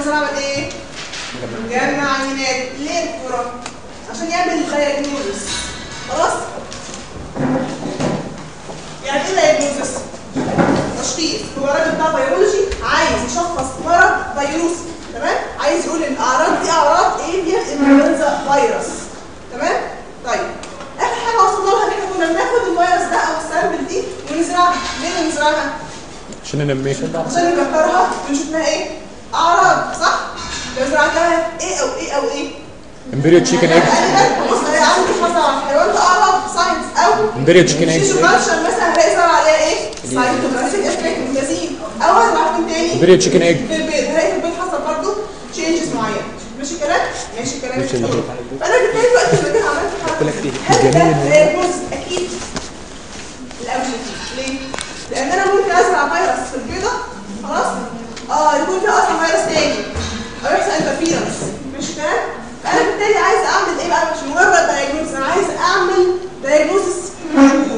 لازم اعمل ايه؟ جمع عينات ليه الكرة؟ عشان يعمل دايجنوزس خلاص؟ يعني ايه دايجنوزس؟ تشخيص هو راجل بتاع بيولوجي عايز يشخص مرض فيروسي تمام؟ عايز يقول الاعراض دي اعراض ايه؟ انفلونزا فيروس تمام؟ طيب اخر حاجه وصلنا لها ان احنا كنا بناخد الفيروس ده او السامبل دي ونزرعها ليه بنزرعها؟ عشان ننميه عشان نفكرها ونشوف لها ايه؟ اعراض صح؟ لو زرعتها ايه او ايه او ايه؟ امبريو تشيكن ايج بص انا عندي حصل على الحيوان ده اعراض ساينس او امبريو تشيكن ايج شيشو كالشر مثلا هلاقي زرع عليها ايه؟ سايتوبلازميك افكت ميزين او ازرع فين تاني؟ امبريو تشيكن ايج في البيض هلاقي في البيض حصل برضه تشينجز معينه ماشي الكلام؟ ماشي الكلام ماشي الكلام. فانا بالتالي وقت ما جيت عملت قلت لك حاجه إيه؟ جميل. دايجنوز اكيد الاول ليه؟ لان انا ممكن ازرع فيروس في البيضه خلاص؟ اه يكون فيها اصلا فيروس تاني او يحصل انترفيرنس ماشي الكلام؟ فانا بالتالي عايز اعمل ايه بقى مش مجرد دايجنوز انا عايز اعمل دايجنوزس شهور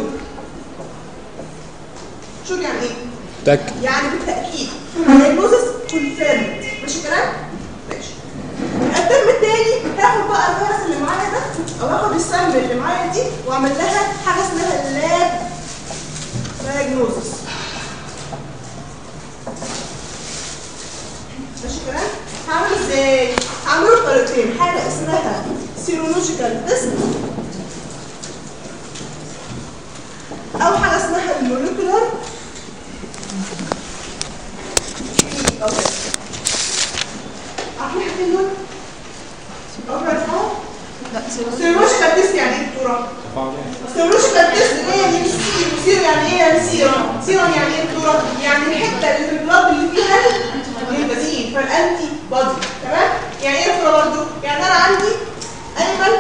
شهور يعني ايه؟ تاكد يعني بالتأكيد diagnosis confirmed ماشي الكلام؟ ماشي الترم التاني هاخد بقى الفيروس اللي معايا ده او هاخد السامبل اللي معايا دي واعمل لها حاجه اسمها اللاب diagnosis ماشي الكلام؟ هعمل ازاي؟ هعمله بطريقتين حاجه اسمها سيرولوجيكال تيست او حاجه اسمها الموليكولار عارفين الحاجتين دول؟ أوكي عارفهم؟ سيرولوجيكال تيست يعني ايه دكتورة؟ سيرولوجيكال تيست اللي هي من سيرو سيرو يعني ايه يعني سيرم سيرم يعني ايه دكتورة؟ يعني الحتة اللي في البلاد اللي فيها البنزين فالانتي بودي تمام؟ يعني ايه دكتورة برضه؟ يعني انا عندي انيمال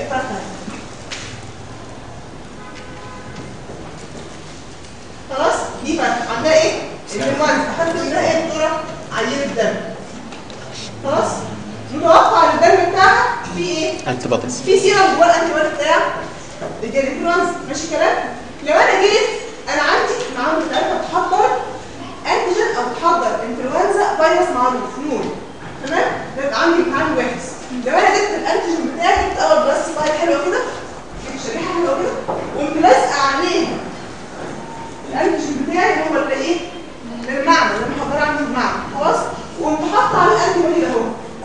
خلاص دي فرق عندها ايه؟ الانفلونزا اخدت منها ايه يا دكتورة؟ عينة دم خلاص؟ متوقع الدم بتاعها فيه ايه؟ انتي بوديز في سيرم جوه الانتي بودي بتاع الانفلونزا ماشي كلام؟ لو انا جيت انا عندي معامل بتاعتها بتحضر انتيجين او بتحضر انفلونزا فيروس معروف نون تمام؟ ده يبقى عندي امتحان واحد لو انا جبت الانتيجين بتاعي جبت اول بلاس سلايد حلوه كده جبت شريحه حلوه كده وقمت لازقه عليه الانتيجين بتاعي اللي هو اللي ايه؟ من المعمل اللي محضره عندي في المعمل خلاص؟ وقمت حاطه عليه الانتي بودي اهو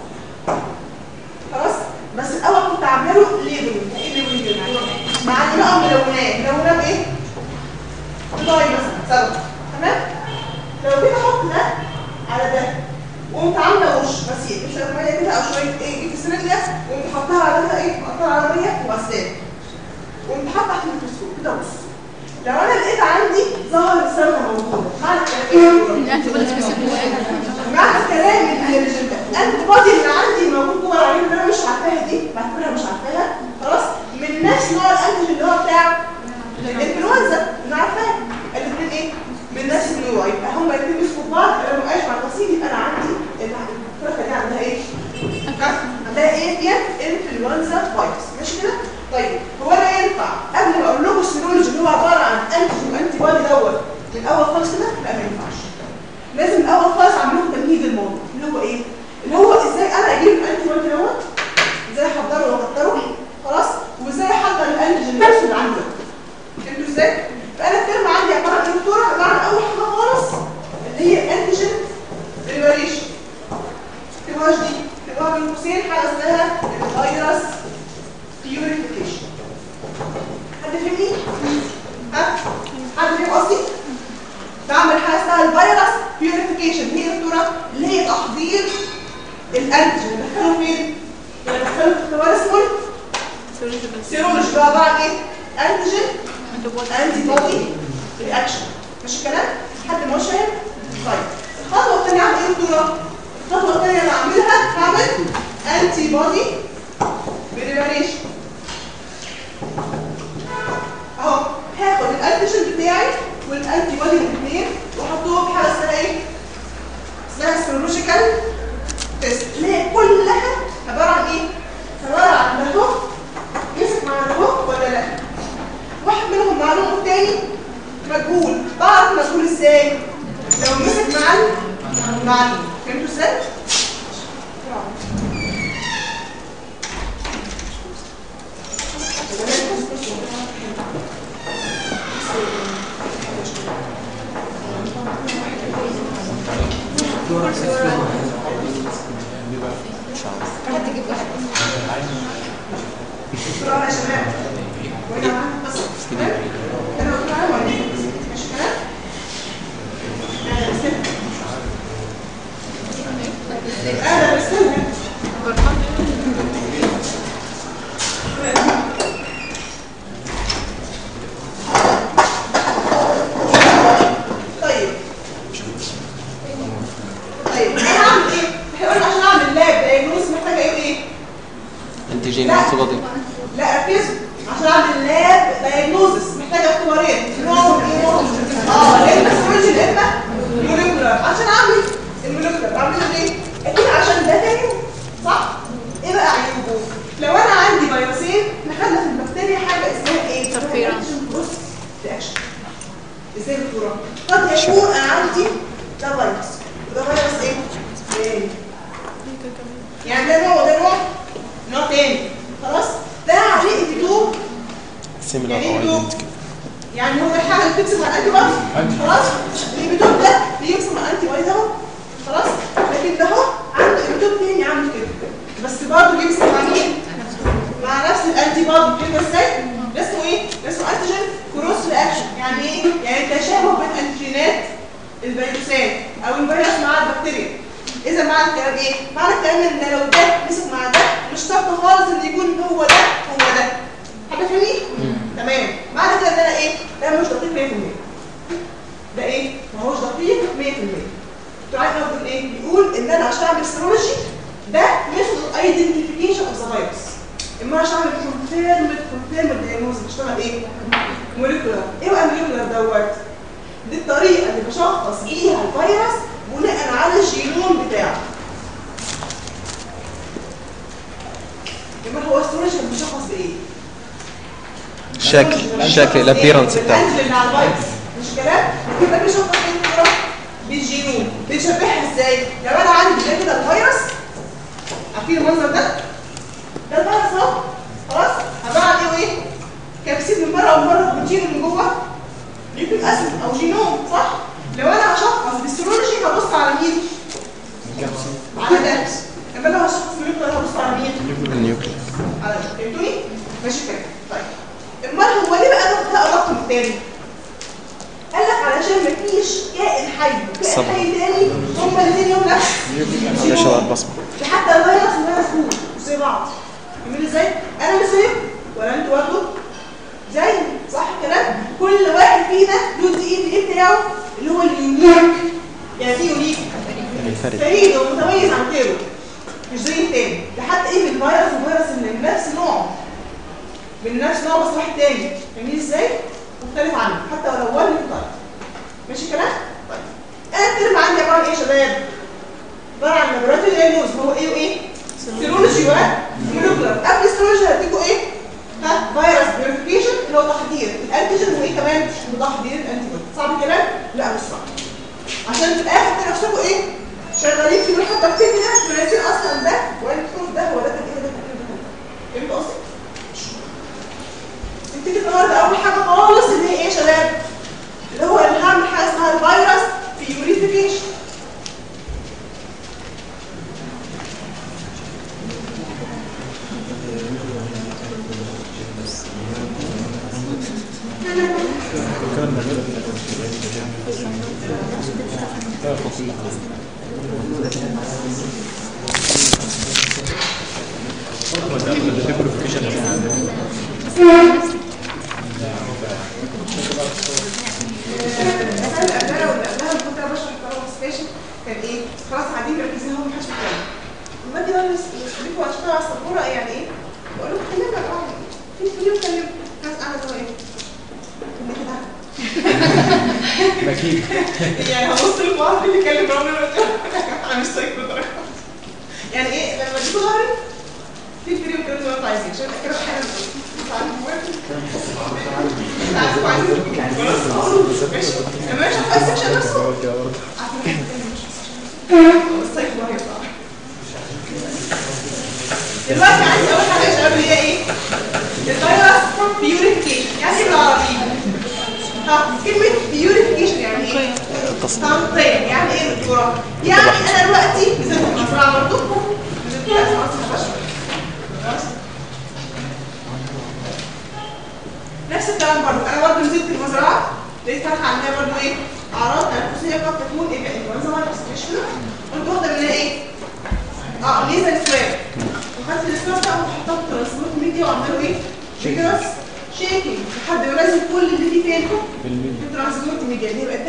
خلاص بس الاول كنت عامله له ليبل ايه ليبل معلمه بقى ملونات ملونات بايه بضاي مثلا سبب تمام لو جيت احط ده على ده وقمت عامله وش بس مش ميه كده او شويه ايه جبت سريليا وقمت حطها على ده ايه مقطعه على ميه وغسلان وقمت حاطه تحت الميكروسكوب كده بص لو انا لقيت عندي ظهر السمنه موجوده معنى الكلام معنى الكلام ان الانتي بودي اللي عندي موجود جوه العيون اللي انا مش عارفاها دي بعتبرها مش عارفاها خلاص من نفس نوع الانتيجين اللي هو بتاع الانفلونزا اللي عارفاه الاثنين ايه من نفس النوع يبقى هم الاثنين مسكوا في بعض انا ما مع التفصيل يبقى انا عندي الفرقه دي عندها ايه عندها ايه دي انفلونزا فيروس ماشي كده طيب هو انا ينفع قبل ما اقول لكم السيرولوجي اللي هو عباره عن انتي وانتي بودي دوت من الاول خالص كده لا ما ينفعش لازم الاول خالص اعمل لكم تمهيد الموضوع اللي هو ايه اللي هو ازاي انا اجيب الانتي بودي دوت ازاي احضره واكتره خلاص وازاي احضر الانتيجين نفسه اللي عندي فهمتوا ازاي فانا الترم عندي عباره عن دكتوره عباره عن اول حاجه خالص اللي هي انتيجين بريباريشن تبقاش دي تبقى من قوسين حاجه اسمها الفيروس بيوريفيكيشن حد فهمني؟ ها؟ حد فهم قصدي؟ بعمل حاجه اسمها الفيروس بيوريفيكيشن هي دكتوره اللي هي تحضير الانتيجين ندخله فين؟ ندخله في اختبار اسمه سيرولوجي بقى عباره عن ايه؟ انتيجين انتي بودي رياكشن مش الكلام؟ حد ما هوش فاهم؟ طيب الخطوه الثانيه اعمل ايه دكتوره؟ الخطوه الثانيه اللي اعملها هعمل انتي بودي بريباريشن اهو هاخد الانتيجين بتاعي والانتي بودي الاثنين واحطهم في حاجه اسمها ايه؟ اسمها سيرولوجيكال تيست اللي هي كلها عباره عن ايه؟ عباره عن ده هو مسك مع ده هو ولا لا؟ واحد منهم معلوم والتاني مجهول بعرف مجهول ازاي؟ لو مسك مع المعلوم فهمتوا ازاي؟ بسرعة يا شباب وإحنا معانا بس تمام؟ أنا قلت معانا ولا إيه؟ ماشي كلام؟ أهلا وسهلا أهلا وسهلا طيب طيب انا هعمل ايه؟ احنا قلنا عشان اعمل لاب دايجنوز محتاجه ايه وايه؟ انتيجين لا. انتي لا ركزوا عشان اعمل لاب دايجنوزس محتاجه اختبارين نوع ايه؟ اه لان السيرجن اما موليكولار عشان اعمل الموليكولار اعمله ليه؟ اكيد عشان ده تاني صح؟ ايه بقى عيوبه؟ لو انا عندي فيروسين احنا خدنا في البكتيريا حاجه اسمها ايه؟ Interference. بص رياكشن ازاي بصوره؟ قد يكون انا عندي ده فيروس وده فيروس ايه؟ تاني يعني ده نوع وده نوع نوع تاني خلاص؟ ده عليه انتيتوب سيميلار يعني ايه او بدون؟ ايدنتيكال يعني هو الحاجه اللي بتمسك مع الانتي بودي خلاص الانتيتوب ده بيمسك مع الانتي بودي اهو خلاص لكن ده اهو عنده انتيتوب تاني عامل كده بس برضه بيمسك مع مين؟ مع نفس الانتي بودي كده ازاي؟ ده اسمه ايه؟ ده اسمه انتيجين كروس رياكشن يعني ايه؟ يعني تشابه بين انتيجينات الفيروسات او الفيروس مع البكتيريا اذا معنى الكلام ايه؟ معنى الكلام ان لو ده مسك مع ده مش شرط خالص ان يكون هو ده هو ده حد فاهمني؟ تمام معنى كده ان انا ايه؟ ده مش دقيق 100% ده ايه؟ ما هوش دقيق 100% انتوا عارفين اقول ايه؟ بيقول ان انا عشان اعمل سيرولوجي ده ميثود ايدنتيفيكيشن اوف ذا فيروس اما عشان اعمل كونفيرم كونفيرم دايجنوز بشتغل ايه؟ موليكولار ايه بقى الموليكولار دوت؟ دي الطريقه اللي بشخص بيها الفيروس بناء على الجينوم بتاعه يبقى هو السيرولوجي بيشخص بايه؟ شكل شكل الابيرنس بتاعه الانجل اللي على الفيروس مش كلام لكن ده بيشوف ايه كده بالجينوم بنشبهها ازاي لو انا عندي ده كده الفيروس عارفين المنظر ده ده الفيروس اهو خلاص عباره عن ايه وايه كبسيد من بره ومن بره بروتين من جوه نيوكليك اسيد او جينوم صح لو انا هشخص بالسيرولوجي هبص على مين على ده اما لو هشخص بالنيوكليك هبص على مين النيوكليك على فهمتوني؟ ماشي كده طيب امال هو ليه بقى ده ده ادق من التاني؟ قال لك علشان مفيش كائن حي وكائن صبر. حي تاني هما الاثنين يوم نفس ده شبه البصمه حتى الفيروس والفيروس هو مش زي بعض فاهمين ازاي؟ انا مش زيكم ولا انتوا برضه زي صح الكلام؟ كل واحد فينا له الدي ان ايه بتاعه اللي هو اليونيك يعني ايه يونيك؟ الفرد فريد ومتميز عن غيره مش زي التاني ده حتى ايه من فيروس وفيروس من نفس نوعه من نفس نوع بس واحد تاني فاهمين ازاي؟ مختلف عنه حتى ولو ولد مختلف ماشي الكلام؟ طيب انا الترم عندي عباره عن ايه يا شباب؟ عباره عن لابوراتوري دايجنوز هو ايه وايه؟ سيرولوجي ومولكولار قبل السيرولوجي هديكوا ايه؟ ها فيروس فيريفيكيشن اللي هو تحضير الانتيجين وايه كمان؟ وتحضير الانتيبودي صعب الكلام؟ لا مش صعب عشان في الاخر تلاقوا نفسكم ايه شغالين في مرحله بكتيريا مش عارفين اصلا ده ولا تقول ده هو ده كان ايه ده كان ايه ده كان ايه فهمت قصدي؟ نبتدي النهارده اول حاجه خالص اللي هي ايه يا شباب؟ اللي هو اللي هعمل حاجه اسمها الفيروس بيوريفيكيشن السنه اللي قبلها واللي قبلها لما كنت انا بشرح الكهرباء كان ايه؟ خلاص قاعدين مركزين اهو محدش بيتكلم. لما اجي بقى بيكوا عشان على السبوره يعني ايه؟ بقول لهم كلمنا بقى في في بتكلم ناس قاعده زي ايه؟ كنا كده اكيد يعني هبص للواحد اللي بيتكلم ربنا انا مش سايكو درجه يعني ايه لما تجيبوا ظهري في الفيديو كده زي ما انتوا عايزين عشان كده احيانا تعرفوا عايزين خلاص ماشي لما يشوف السكشن نفسه السايكو هي صعبه دلوقتي عندي اول حاجه يا شباب اللي هي ايه؟ الفيروس بيوريفيكيشن يعني ايه بالعربي؟ ها كلمه بيوريفيكيشن يعني ايه تصنيع تنقية يعني ايه دكتورة؟ يعني انا دلوقتي نزلت المزرعة برضو نزلت لا خلاص ما فيهاش. خلاص. نفس الكلام برضو انا برضو نزلت المزرعة لقيت فاتحة عندها برضو ايه اعراض تنفسية قد تكون ايه انفلونزا فيروس مش كده؟ قلت واخدة منها ايه؟ اه نيزل سواب وخدت السواب بقى وحطها في ترانسبورت ميديا وعملوا ايه؟ فيجرس شيكينج لحد ما لازم كل اللي فيه فين؟ في الميديا في ترانسبورت ميديا اللي هي بقت ده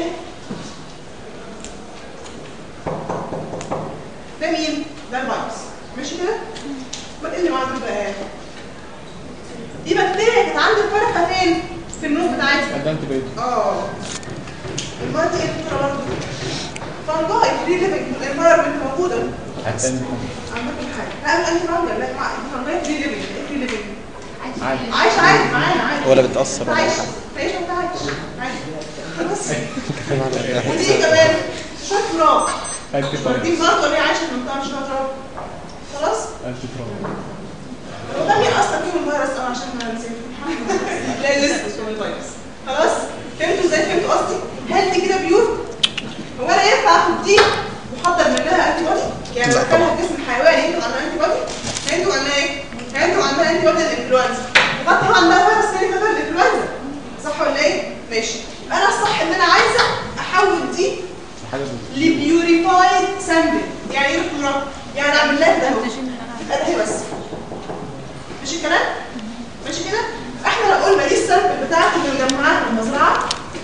ده مين؟ ده الفيروس ماشي كده؟ ما ايه اللي معانا بقى؟ دي بكتيريا كانت عند الفرخه فين؟ في النوم بتاعتها قدمت بيت اه المرض ايه الدكتوره برضه؟ فانجاي فري ليفنج المرض اللي موجوده حتى عامة حاجه لا انت فاهمه لا مع فانجاي فري ليفنج ايه فري ليفنج؟ عادي عايش عادي معانا عادي ولا بتأثر ولا عايش حاجة عايش وانت عايش عادي خلاص ودي كمان شويه تراب انتي دي فايروس برضه ليه عايشه في منطقه مش فيها تراب خلاص انتي فايروس هو ده مين اصلا فيهم الفيروس اه عشان ما نسيت لا لسه مش فيهم الفيروس خلاص فهمتوا ازاي فهمتوا قصدي هل دي كده بيور هو انا ينفع اخد دي واحضر منها انتي بودي يعني لا لو كانها في جسم الحيوان ينتج عنها انتي بودي هينتج عنها ايه هينتج عنها انتي بودي الانفلونزا وقد طبعا عندها فيروس تاني غير الانفلونزا صح ولا ايه ماشي يبقى انا الصح ان انا عايزه احول دي حاجه زي لبيوريفايد سامبل يعني ايه دكتوره؟ يعني اعمل لها ده اهو ده هي بس ماشي الكلام؟ ماشي كده؟ احنا لو قلنا دي السامبل بتاعتي اللي مجمعاها في المزرعه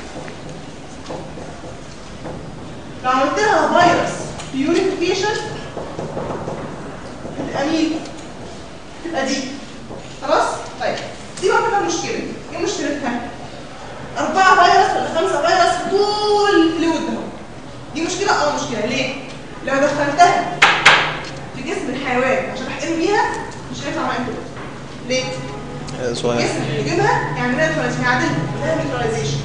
لو عملت لها فيروس بيوريفيكيشن تبقى مين؟ تبقى دي خلاص؟ طيب دي بقى فيها مشكله ايه مشكلتها؟ أربعة فيروس ولا خمسة فيروس في طول الفلويد ده دي مشكلة اه مشكلة ليه؟ لو دخلتها في جسم الحيوان عشان احقنه بيها مش هينفع معايا كده ليه؟ آه، صغير الجسم يجيبها يعمل لها نيوتراليزيشن يعدلها لها نيوتراليزيشن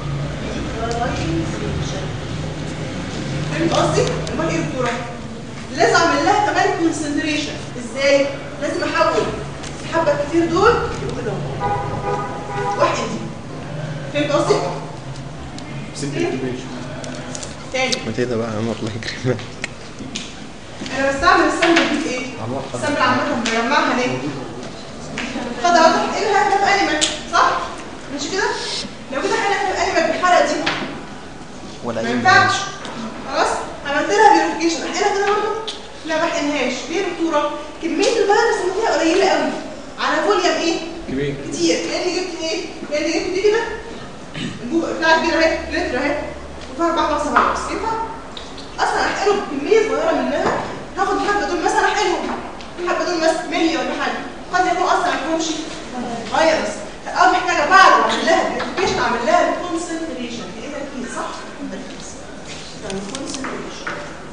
فهمت قصدي؟ امال ايه يا دكتورة؟ لازم اعمل لها كمان كونسنتريشن ازاي؟ لازم احول الحبة الكتير دول يبقوا كده واحد دي فهمت قصدي؟ سيمبل انتوبيشن تاني ما تهدى بقى يا عم الله يكرمك انا بستعمل السامبل دي في ايه؟ السامبل عامة بجمعها ليه؟ خدها واضح ايه الهدف في انيمال صح؟ مش كده؟ لو كده احنا في انيمال بالحالة دي ولا ما أي ينفعش خلاص؟ عملت لها بيوريفيكيشن احقنها كده برضه؟ لا ما احقنهاش ليه يا دكتورة؟ كمية الفيروس اللي فيها قليلة قوي على فوليوم ايه؟ كبير كتير لان جبت ايه؟ لان جبت دي كده الجوبة بتاعت كبيرة اهي لتر اهي وفيها اربع خمسة فيروس ينفع؟ اصلا احقنه بكميه صغيره منها هاخد الحبه دول مثلا احقنهم الحبه دول مثلا ملي ولا حاجه قد يكون اصلا ما فيهمش فيروس فاول محتاجه بعد ما اعمل لها بيوريفيكيشن اعمل لها كونسنتريشن ايه تركيز صح؟ تركيز كونسنتريشن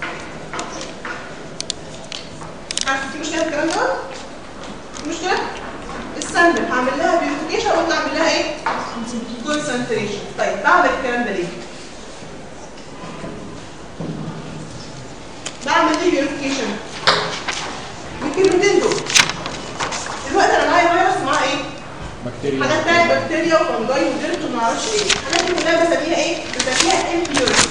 عارف في مشكله في الكلام ده؟ في مشكله؟ السامبل هعمل لها بيوريفيكيشن وقلت اعمل لها ايه؟ كونسنتريشن طيب بعمل الكلام ده ليه؟ بعمل ايه بيوريفيكيشن بالكلمتين دول دلوقتي انا معايا فيروس ومعاه ايه بكتيريا حاجات تانية بكتيريا وفنجاي وديرت وما اعرفش ايه الحاجات دي كلها بسميها ايه بسميها امبيوريز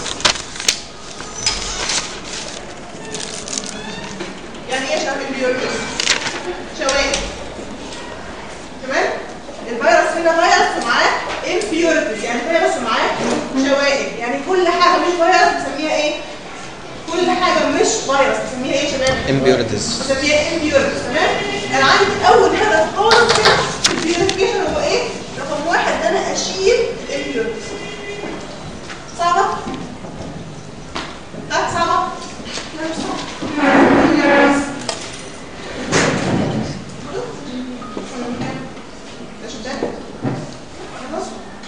يعني ايه شباب امبيوريز شوائب تمام الفيروس هنا فيروس ومعاه امبيوريز يعني فيروس ومعاه شوائب يعني كل حاجه مش فيروس بسميها ايه كل حاجه مش فيروس بسميها ايه يا شباب امبيورتس بسميها امبيورتس تمام انا عندي اول هدف خالص كده في البيوريفيكيشن هو ايه رقم واحد ان انا اشيل الامبيورتس صعبه لا صعبه لا مش صعبه ده شباك خلاص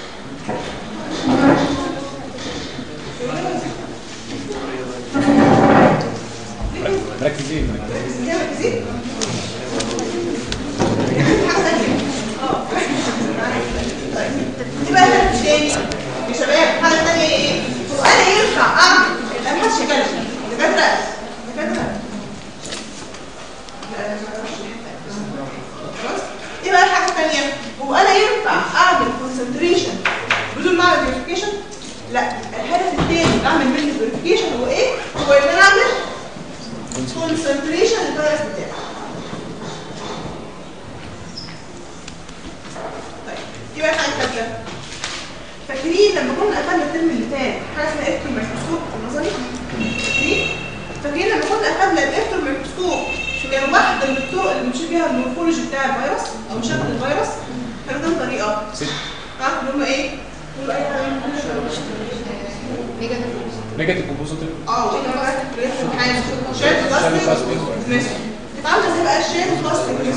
مركزين كده مركزين حاجه ثانيه اه طيب يبقى الهدف الثاني لا الهدف الثاني اللي اعمل منه فيريفيكيشن هو ايه؟ هو ان انا اعمل كونسنتريشن للفيروس بتاعي طيب يبقى حاجه ثالثه فاكرين لما كنا اخدنا الترم اللي فات حاجه اسمها الكترون ميكروسكوب النظري فاكرين فاكرين لما كنا اخدنا الالكترون ميكروسكوب كان واحده من الطرق اللي بنشوف بيها المورفولوجي بتاع الفيروس او شكل الفيروس كانوا كام طريقه ست ها اللي هم ايه؟ قولوا اي حاجه نيجاتيف وبوزيتيف اه شاد بلاستيك ماشي كانت عامله زي بقى الشاد بلاستيك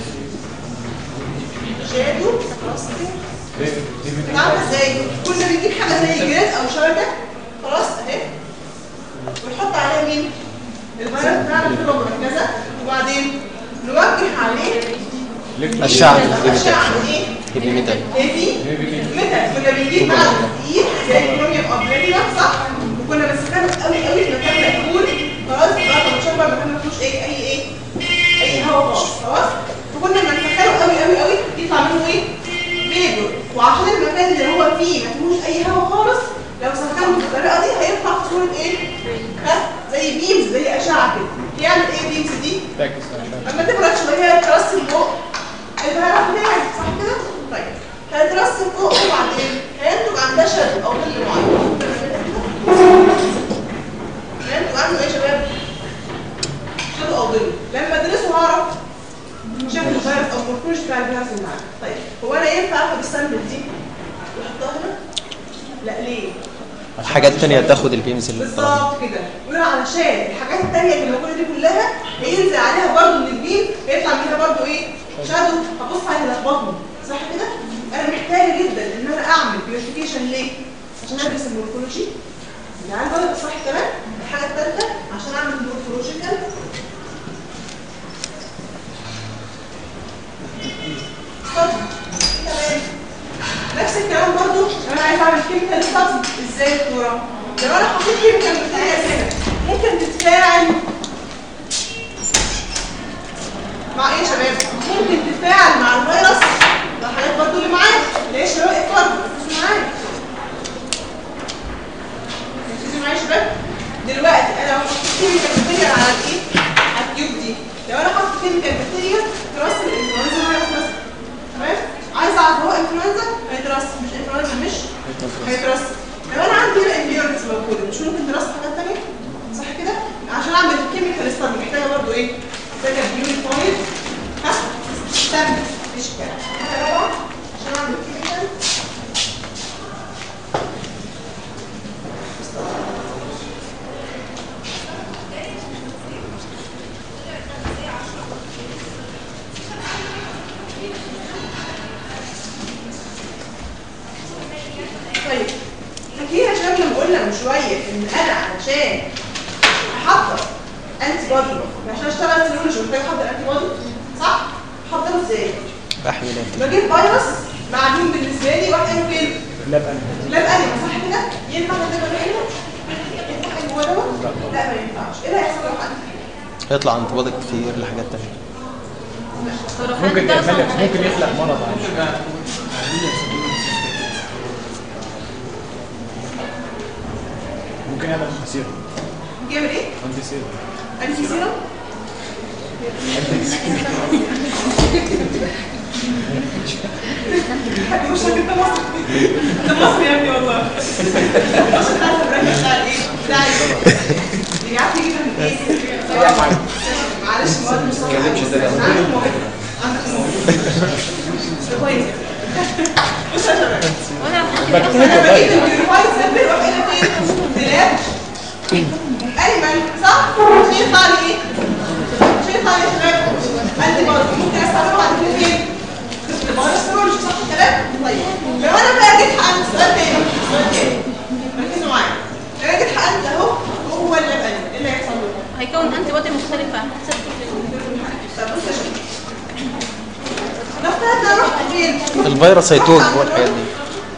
شادو بلاستيك كانت عامله ازاي؟ كنا بنجيب حاجه زي جريد او شبكه خلاص اهي ونحط عليها مين؟ الفيروس بتاعنا كله مركزه وبعدين نوجه عليه أشعة أشعة من ايه؟ هيفي ميتال هيفي هيفي متى كنا بنجيب معاه تقيل زي الكروميوم اوبليتيوم صح وكنا بنسخنه قوي قوي في مكان مقفول خلاص بقى طب شرب مكان ما فيهوش ايه اي ايه اي هواء خالص خلاص فكنا لما نسخنه قوي قوي قوي يطلع منه ايه فيبر وعشان المكان اللي هو فيه ما فيهوش اي هواء خالص لو سخنه بالطريقه دي هيطلع في صوره ايه ها زي بيمز زي اشعه كده يعمل ايه بيمز دي تعكس عشان اما تبرد شويه ترسم فوق الفيروس بتاعي صح كده؟ طيب هيترسم فوق وبعدين هينتج عندها شد او ظل معين هينتج عنه ايه يا شباب؟ شد او ظل لما ادرسه هعرف شكل الفيروس او المورفولوجي بتاع الفيروس اللي معاك طيب هو انا ينفع اخد السامبل دي واحطها هنا؟ لا ليه؟ حاجات تانية تاخد البيمز اللي طلعت بالظبط كده يقول علشان الحاجات التانية اللي موجودة دي كلها هينزل عليها برضه من البيم هيطلع منها برضه ايه؟ شادو هبص على لخبطني صح كده؟ انا محتاجة جدا ان انا اعمل بيوتيفيكيشن ليه؟ عشان ادرس المورفولوجي اللي عندي ولا صح كمان؟ الحاجة الثالثة عشان اعمل مورفولوجيكال ستادي تمام نفس الكلام برضو انا عايز اعمل كيميكال ستادي ازاي يا دكتوره لو انا حطيت كيميكال بكتيريا هنا ممكن تتفاعل مع ايه يا شباب ممكن تتفاعل مع الفيروس ده حاجات برضو اللي معايا ليش لو ايه فرق مش معايا ركزوا معايا يا شباب دلوقتي انا لو حطيت كيميكال بكتيريا على الايه على التيوب دي لو انا حطيت كيميكال بكتيريا ترسل الانفلونزا فيروس مثلا تمام عايز اعرف هو انفلونزا هيترسل مش انفلونزا مش هيترسل لو انا عندي هنا امبيورنس موجوده مش ممكن دراسه حاجات ثانيه صح كده عشان اعمل الكيميكال ستادي محتاجه برضو ايه محتاجه بيوريفايد ها استنى مفيش كلام حاجه رابعه عشان اعمل الكيميكال طيب فاكرين يا شباب لما قلنا من شويه ان انا علشان احضر انتي بودي عشان اشتغل سيرولوجي محتاج احضر انتي بودي صح؟ احضره ازاي؟ أحملات بجيب فيروس معلوم بالنسبه لي واحد قاله فين؟ لا بقى لاب انيمال صح كده؟ ينفع تبقى بعينه؟ ينفع جوه دوت؟ لا ما ينفعش ايه اللي هيحصل لو حد هيطلع انتباض كتير لحاجات تانية ممكن تعمل ممكن يخلق مرض عندك ممكن يعمل مسير يعمل ايه؟ عندي سير انتي سيرم؟ مش انت مصري انت مصري يا ابني والله مش عارفه البراند بتاع ايه بتاع ايه اللي عارف يجيبها من ايه معلش مواد مش تتكلمش زي عندك مواد عندك مواد كويس بص يا شباب انا بجيب البيوريفايد سامبل واروح قايله فين؟ دلاب انيمال صح؟ عشان يطلع لي ايه؟ عشان يطلع لي يا شباب انتي بودي ممكن استعمله بعد كده فين؟ الفيروس صح الكلام؟ طيب لو انا بقى جيت حقنت سؤال تاني سؤال تاني ركزوا معايا لو انا جيت حقنت اهو هو اللي بقى ايه اللي هيحصل له؟ هيكون انتي بودي مختلفة حسب طب بص يا شباب نفترض ان انا رحت فين؟ الفيروس هيتوه جوه الحاجات دي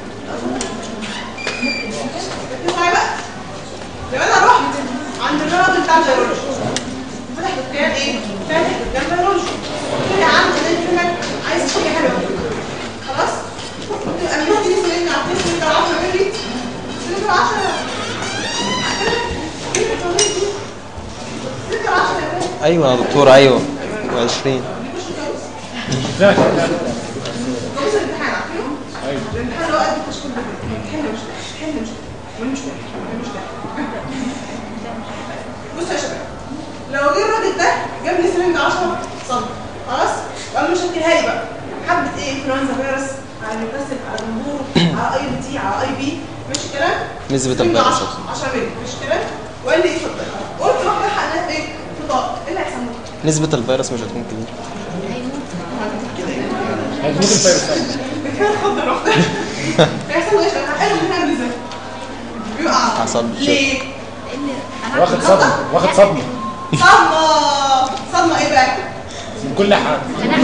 ركزوا معايا بقى لو انا رحت عند الراجل بتاع الفيرولوجي فتح دكان ايه؟ فاتح دكان فيرولوجي قلت له يا عم ده انت هناك عايز حاجه حلوه خلاص؟ قلت له انا تيجي تسالني على الفيس انت 10 مللي قلت له 10 ايوه يا دكتور ايوه و20 لا لا جوز الامتحان عارفينه؟ ايوه الامتحان اللي هو قد التشكيل ده تحل مش تحل مش والمش مش بصوا يا شباب لو جه الراجل ده جاب لي سرنج 10 سم خلاص وقال له شكلها لي بقى حبه ايه انفلونزا فيروس على نيوكاسل على جمهور على اي بي تي على اي بي ماشي الكلام نسبة سرنج الفيروس 10 10 مللي ماشي الكلام وقال لي اتفضل قلت روح الحق ناس ايه في طاقه ايه اللي هيحصل له؟ نسبة الفيروس مش هتكون كبيرة هتموت الفيروس كده اتفضل روح هيحصل له ايه يا شباب؟ حلو بنعمل ازاي؟ بيقع حصل شيء. ليه؟ واخد صدمه واخد صدمه صدمة صدمة ايه بقى؟ من كل حاجه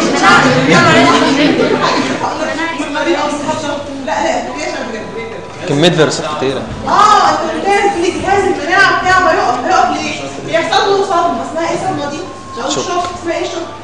مريض او صحاب لا لا ليه عشان بجد ليه كده؟ كمية فيروسات كتيرة اه انت بتعرف ان جهاز المناعة بتاعه هيقف هيقف ليه؟ بيحصل له صدمة اسمها ايه الصدمة دي؟ لو شوك. شوك اسمها ايه شوك؟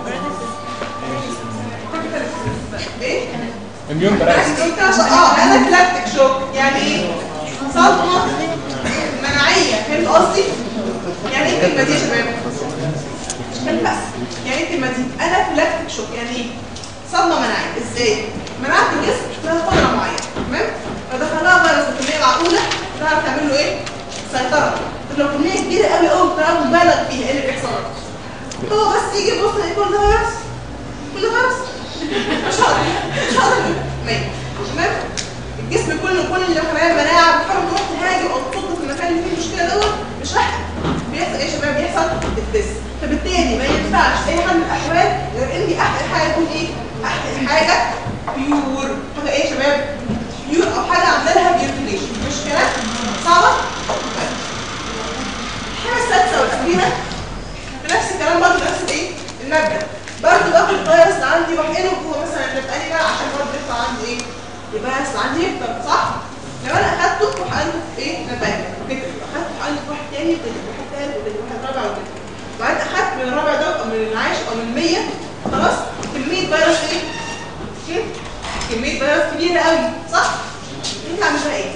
ايه؟ اميون براس قلت عشان اه انافلاكتيك شوك يعني ايه؟ صدمة مناعية فهمت قصدي؟ يعني ايه الكلمة دي يا شباب؟ بس يعني ايه الكلمة دي؟ انافلاكتيك شوك يعني ايه؟ صدمة مناعية ازاي؟ مناعة الجسم لها فترة معينة تمام؟ فدخلها فيروس بكمية معقولة تعرف تعمل له ايه؟ سيطرة طب لو كمية كبيرة قوي قوي بطريقة مبالغ فيها ايه اللي بيحصل؟ هو بس يجي يبص يلاقي كل ده فيروس كل ده فيروس مش هقدر مش هقدر ميت تمام؟ الجسم كله كل اللي خلايا المناعة بتحاول تروح تهاجم او تصد في المكان اللي فيه المشكلة دوت مش راح بيحصل ايه يا شباب؟ بيحصل الدس فبالتالي ما ينفعش اي حال من الاحوال غير اني احقق حاجة تكون ايه؟ احقق حاجة بيور حاجة ايه يا شباب؟ بيور او حاجة عاملة لها بيورتيليشن مش كده؟ صعبة؟ طيب. الحاجة السادسة والأخيرة بنفس الكلام برضه نفس الايه؟ المبدأ برضه باخد الفيروس اللي عندي واحقنه جوه مثلا نبقى لي بقى عشان برضه يطلع عندي ايه؟ الفيروس اللي عندي يكتر صح؟ لو انا اخدته وحقنته في ايه؟ نبات وكده اخدته وحقنته في واحد تاني وكده واحد تالت وكده واحد رابع وكده وبعدين اخدت من الرابع ده او من العاشر او من 100 خلاص كمية فيروس ايه؟ كده كمية فيروس كبيرة قوي صح؟ يطلع منها ايه؟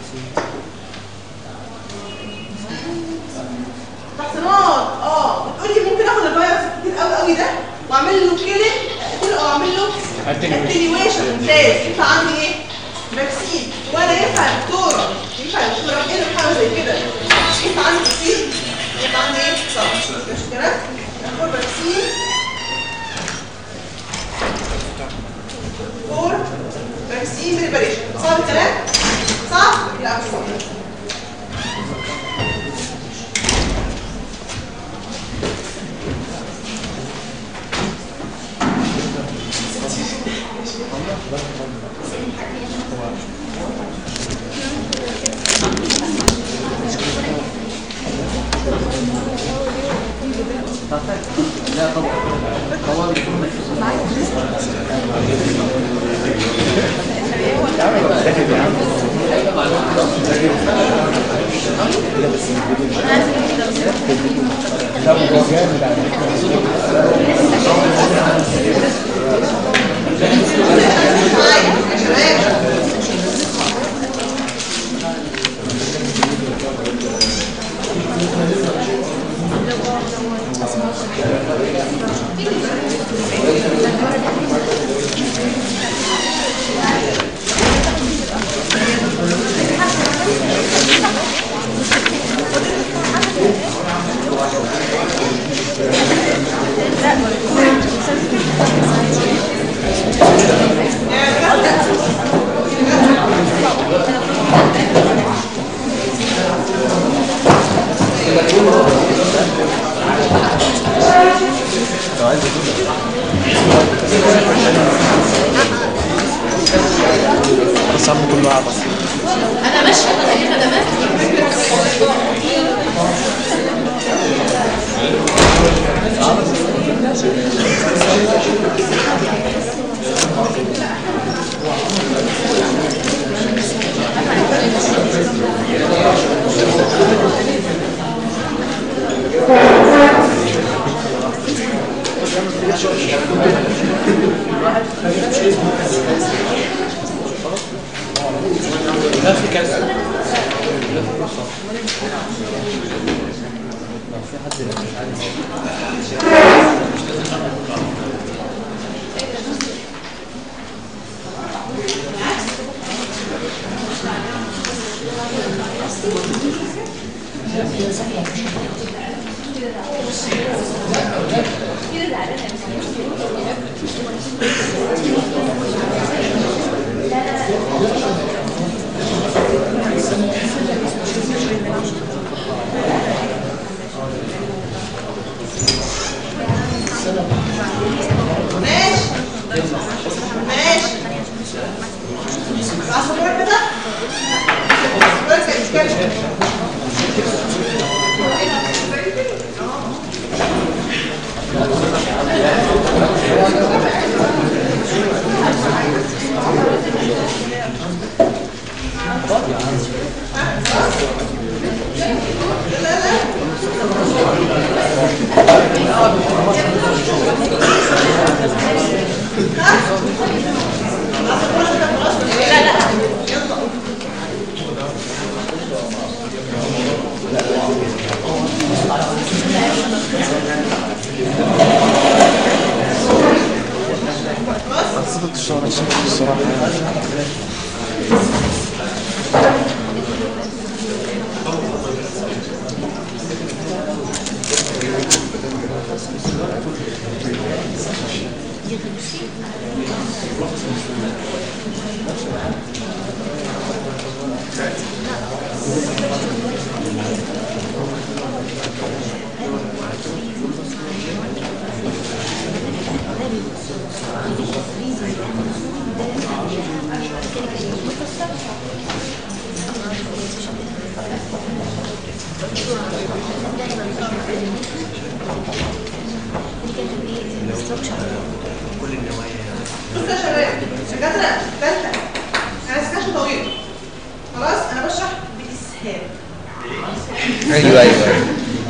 تحصينات اه بتقولي ممكن اخد الفيروس الكتير قوي قوي ده واعمل له كيلينج اقتله او اعمل له Attenuation. اتنيويشن ممتاز يطلع عندي ايه؟ فاكسين وانا ينفع يا دكتوره ينفع يا دكتوره ايه حاجه زي كده يطلع عندي فاكسين يطلع عندي ايه؟ صح مش كده؟ اخد فاكسين فور فاكسين بريباريشن صعب الكلام؟ صعب؟ لا مش صعب معايا يا شباب لو عايز أقول بس عم كله عبس انا ماشيه انا ايه خدمات ماشي ماشي عشان كده بس اتكلم صفة الشهر الشهر الصراحة بصوا يا شباب الدكاتره ثالثه انا سكاشن طويل خلاص انا بشرح باسهاب ايوه ايوه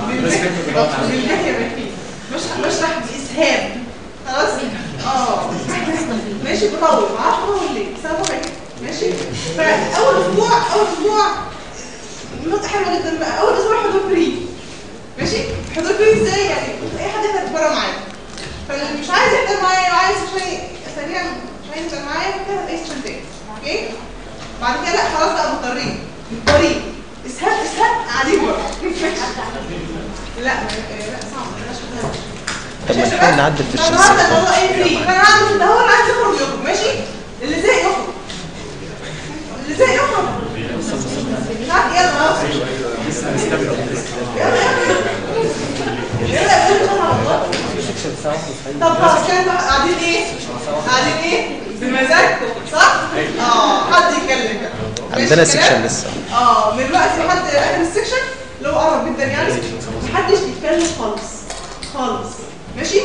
بشرح بشرح باسهاب خلاص اه ماشي بطول ما اعرفش بطول ليه بس انا بطول ماشي فاول اسبوع اول اسبوع نقطه حلوه جدا بقى اول اسبوع حضور فري ماشي حضور فري ازاي يعني اي حد يقدر يتمرن معايا فاللي مش عايز يحضر معايا وعايز شويه سريع مش عايز يحضر معايا كده اي سيشن تاني اوكي بعد كده لا خلاص بقى مضطرين مضطرين اسهاب اسهاب قاعدين بره لا لا صعب بلاش كده. طب ما ماشي يا نحاول شباب؟ نعدل في الشمس فالنهارده الموضوع ايه فري فانا هعمل كده هو اللي عايز يخرج يخرج ماشي اللي زهق يخرج اللي زهق يخرج تعال يلا خلاص يلا يلا يلا يلا طب خلاص كده بقى قاعدين ايه؟ قاعدين ايه؟ بمزاجكم صح؟ اه حد يتكلم بقى ماشي عندنا الكلام؟ سيكشن لسه اه من دلوقتي لحد اخر السكشن اللي هو قرب جدا يعني محدش يتكلم خالص خالص ماشي؟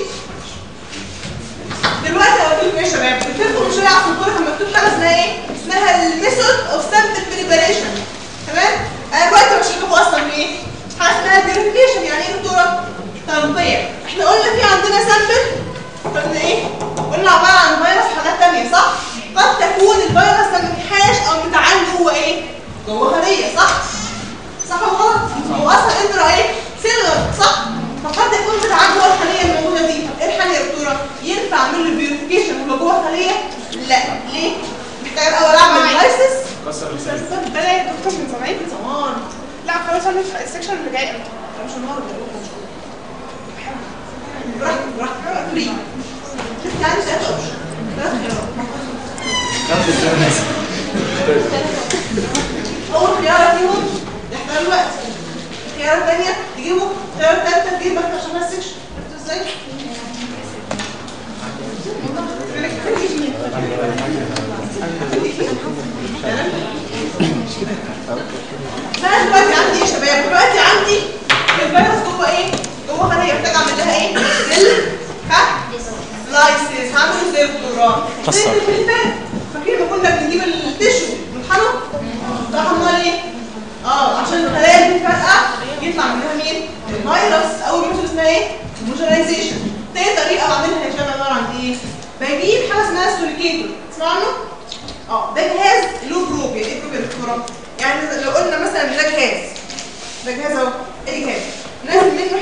دلوقتي هقول لكم ايه يا شباب؟ قلت لكم من شويه على السبوره كان مكتوب حاجه اسمها ايه؟ اسمها الميثود اوف سامبل بريباريشن تمام؟ انا دلوقتي بشرح لكم اصلا ايه؟ حاجه اسمها فيريفيكيشن يعني ايه دكتوره؟ تنقيه احنا قلنا في عندنا سامبل قلنا ايه؟ قلنا عباره عن فيروس وحاجات ثانيه صح؟ قد تكون الفيروس ده منحاش او متعال جوه ايه؟ جوه خليه صح؟ صح ولا غلط؟ هو اصلا انترا ايه؟ سيلر صح؟ فقد يكون متعال جوه الخليه الموجوده دي طب ايه الحل يا دكتوره؟ ينفع اعمل له بيوريفيكيشن وهو جوه الخليه؟ لا ليه؟ محتاج الاول اعمل لايسس بدأ يا دكتور من زمان من زمان لا خلاص انا في السكشن اللي جاي مش النهارده براحتك براحتك فري شفت عندي ثلاث اوبشن ثلاث خيارات اول خياره فيهم احنا الوقت الخياره الثانيه تجيبوا الخياره الثالثه تجيب مكتب عشان السكشن عرفتوا ازاي؟ فانا دلوقتي عندي ايه يا شباب؟ دلوقتي عندي الفيروس جوه ايه؟ جوه خليه محتاج اعمل لها ايه؟ سيل ها؟ لايسيس هعمل ازاي الدكتوراه؟ كسر. زي الفلفل فاكرين لما كنا بنجيب التشو نطحنه؟ صح امال ايه؟ اه عشان الخلايا دي فجأة يطلع منها مين؟ الفيروس اول ميثود اسمها ايه؟ هوموجينايزيشن تاني طريقة بعملها يا شباب عبارة عن ايه؟ بجيب حاجة اسمها سوليكيتور تسمعوا عنه؟ اه ده جهاز له بروب يعني ايه بروب يا دكتوره؟ يعني لو قلنا مثلا ده جهاز ده جهاز اهو ايه جهاز نازل منه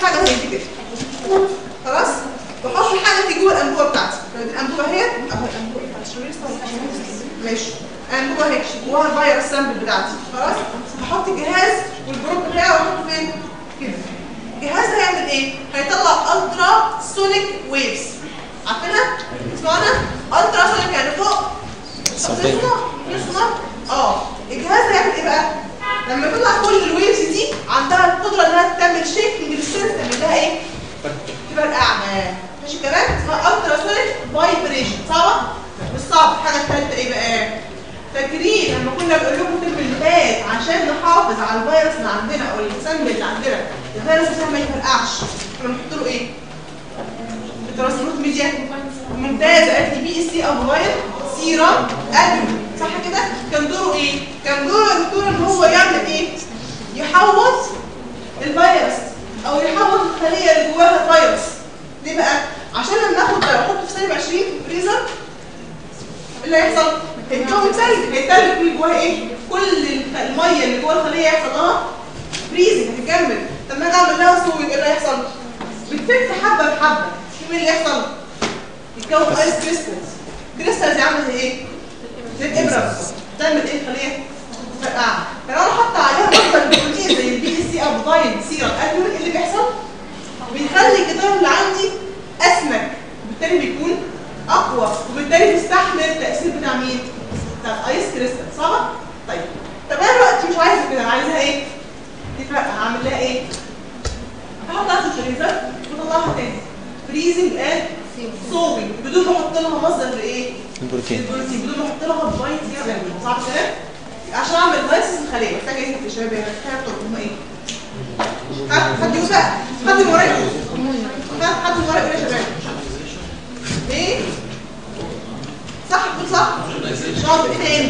حاجه زي دي كده خلاص بحط الحاجه دي جوه الانبوبه بتاعتي لو دي الانبوبه اهي اهو الانبوبه بتاعتي شو ماشي الانبوبه اهي جواها الفيروس سامبل بتاعتي خلاص هحط الجهاز والبروب بتاعه واحطه فين كده الجهاز ده هيعمل ايه هيطلع الترا سونيك ويفز عارفينها اسمعنا الترا سونيك يعني فوق صوتية. يسمع اه الجهاز ده يعمل ايه بقى لما يطلع كل الويفز دي عندها القدره انها تعمل شيكنج للسيلز تعمل لها ايه تفرقع معاه ماشي كمان اسمها الترا سونيك فايبريشن صعبه مش صعب الحاجه الثالثه ايه بقى فاكرين لما كنا بنقول لكم الترم اللي فات عشان نحافظ على الفيروس اللي عندنا او السامبل اللي عندنا الفيروس ده ما يفرقعش كنا بنحط له ايه الترانسبورت ميديا ممتازه قالت لي بي اس سي او موبايل سيرم ادم صح كده كان دوره ايه كان دوره يا دكتور ان هو يعمل ايه يحوط الفيروس او يحوط الخليه اللي جواها الفيروس ليه بقى عشان لما ناخد ده نحطه في سالب 20 في الفريزر ايه اللي هيحصل هيتكون ثلج هيتلج في جواها ايه كل الخ- الميه اللي جوه الخليه يحصل لها فريزنج هتكمل طب ما اجي اعمل لها سويت ايه اللي هيحصل بتفك حبه بحبه شوف ايه اللي يحصل يتكون ايس كريستالز كريستالز عامله زي ايه زي الابره تعمل ايه الخليه فرقعه لو انا حاطه عليها مصدر بروتين زي البي اس سي او باين سيرم ادمن اللي بيحصل بيخلي الجدار اللي عندي اسمك بالتالي بيكون اقوى وبالتالي بيستحمل التاثير بتاع مين بتاع الايس كريستال صح طيب طب انا دلوقتي مش عايزه كده انا عايزاها ايه تفرقع هعمل لها ايه هحطها في الفريزر واطلعها تاني فريزنج اند صوبي بدون ما احط لها مصدر لايه البروتين البروتين بدون ما احط لها بايت كده صعب كده عشان اعمل لايسنس الخليه محتاجه ايه يا شباب محتاجه طرق هم ايه ها حد يقول بقى حد من ورايا ها حد من ورايا يقول يا شباب ايه صح بتقول صح شاطر ايه تاني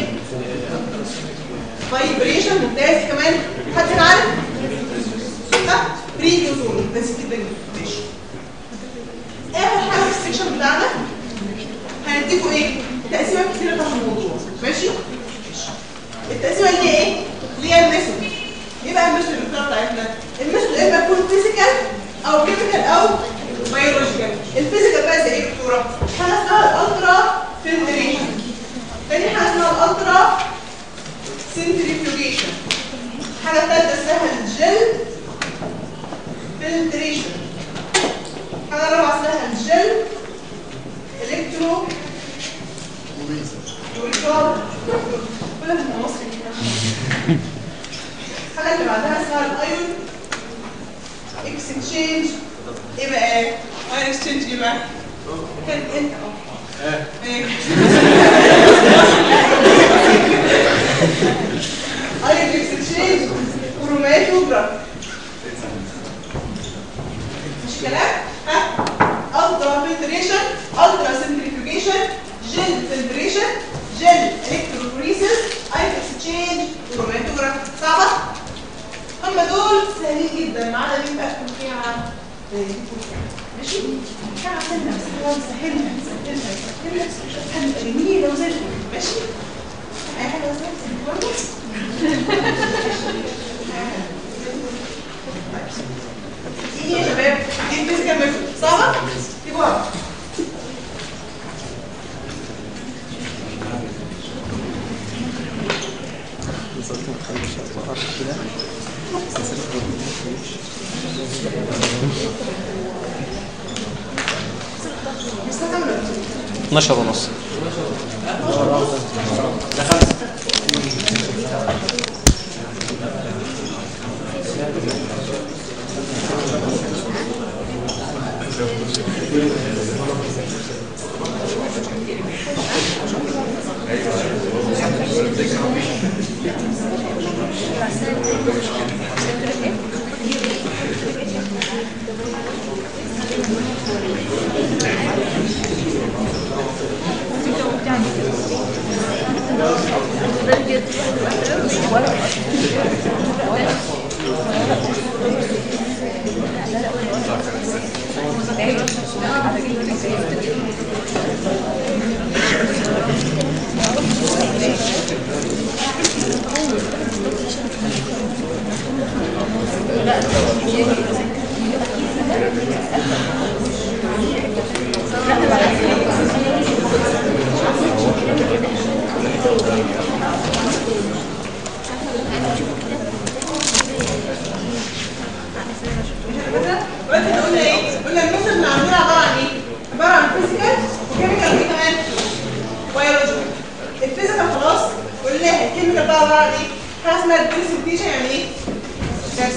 فايبريشن ممتاز كمان حد هنا عارف ها بريديوزون بس كده ماشي اخر حاجه في السكشن بتاعنا هنديكوا ايه تقسيمه كتيره بتاعت الموضوع ماشي ماشي. التقسيمه اللي هي ايه اللي هي الميثود ايه بقى الميثود اللي بتاعتنا الميثود اما يكون فيزيكال او كيميكال او بيولوجيكال الفيزيكال بقى زي ايه يا دكتوره حاجه اسمها الالترا فلتريشن تاني حاجه اسمها الالترا سنتريفيوجيشن حاجه ثالثه اسمها الجل فلتريشن حاجه رابعه اسمها الجل الكترو والكار كلها في مصر الحاجه اللي بعدها اسمها الايون اكسشينج ايه بقى ايون اكسشينج ايه بقى كان انت اه ايه ايون اكسشينج كروماتوجراف مش كلام ها الترا فلتريشن الترا سنتريفيوجيشن جل فلتريشن جل الكتروفوريسيس ايون اكسشينج كروماتوجراف صعبه هم دول سهلين جدا ما عدا مين بقى يكون فيها ماشي كان عشان نفس الكلام سهلنا سهلنا سهلنا هنبقى جميلة وزي الفل ماشي اي حاجه بس برضه ايه يا شباب دي الفيزيكال ميثود صعبه تجوها مستكمل 12 ونص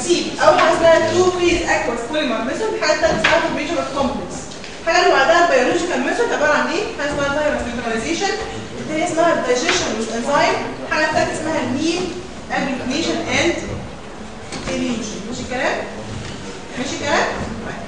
سي اول حاجه اسمها تو فيز اكواس بوليمر ميثود الحاجه الثالثه اسمها فورميشن اوف كومبلكس الحاجه اللي بعدها البيولوجيكال ميثود عباره عن ايه؟ حاجه اسمها ثايروفيتاليزيشن الثانيه اسمها الدايجيشن والانزيم الحاجه الثالثه اسمها الميل اجريجيشن اند اليوجن ماشي الكلام؟ ماشي الكلام؟ طيب.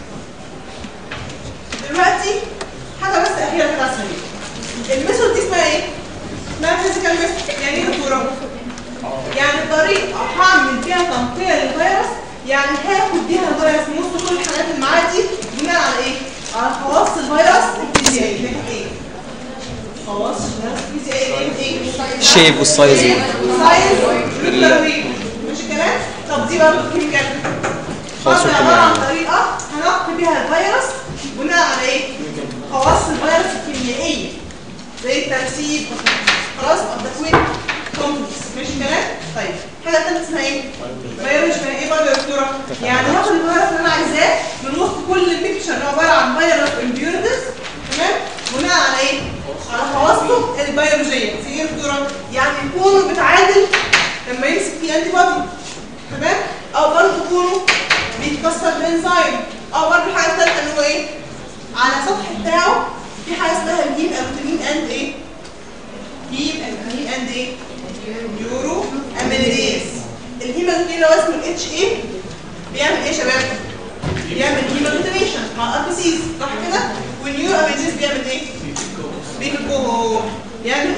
دلوقتي حاجه بس اخيره كده على السريع الميثود دي اسمها ايه؟ اسمها فيزيكال ميثود يعني ايه دكتوره؟ يعني طريقه هعمل بيها تنقيه للفيروس يعني هاخد بيها الفيروس من وسط كل الحاجات اللي معاه دي بناء على ايه؟ على خواص الفيروس الفيزيائيه اللي كانت ايه؟ خواص الفيروس الفيزيائيه اللي كانت ايه؟ الشيب والسايز سايز والتلوين مش الكلام؟ طب دي برضه كيميكال خواص برضه عباره عن الكيميائية. طريقه هنقي بيها الفيروس بناء على ايه؟ خواص الفيروس الكيميائيه زي الترسيب خلاص التكوين كومبلكس ماشي الكلام؟ طيب حاجه ثالثه اسمها ايه؟ بيولوجي اسمها ايه برضه يا دكتوره؟ يعني هاخد الفيروس اللي انا عايزاه من وسط كل الميكشر اللي عباره عن فيروس امبيورتس تمام؟ بناء على ايه؟ على خواصه البيولوجيه زي ايه يا دكتوره؟ يعني يكونوا بتعادل لما يمسك فيه انتي بودي تمام؟ او برضه يكونوا بيتكسر بانزيم او برضه الحاجه الثالثه ان هو ايه؟ على السطح بتاعه في حاجه اسمها الهيم اجلوتامين اند ايه؟ هيم اجلوتامين اند ايه؟ يورو اميليز الهيم اجلوتامين اللي هو اسمه الاتش اي بيعمل ايه يا شباب؟ بيعمل هيماجلوتاميشن مع الار بي سيز صح كده؟ والنيورو اميليز بيعمل ايه؟ بيكو بيعمل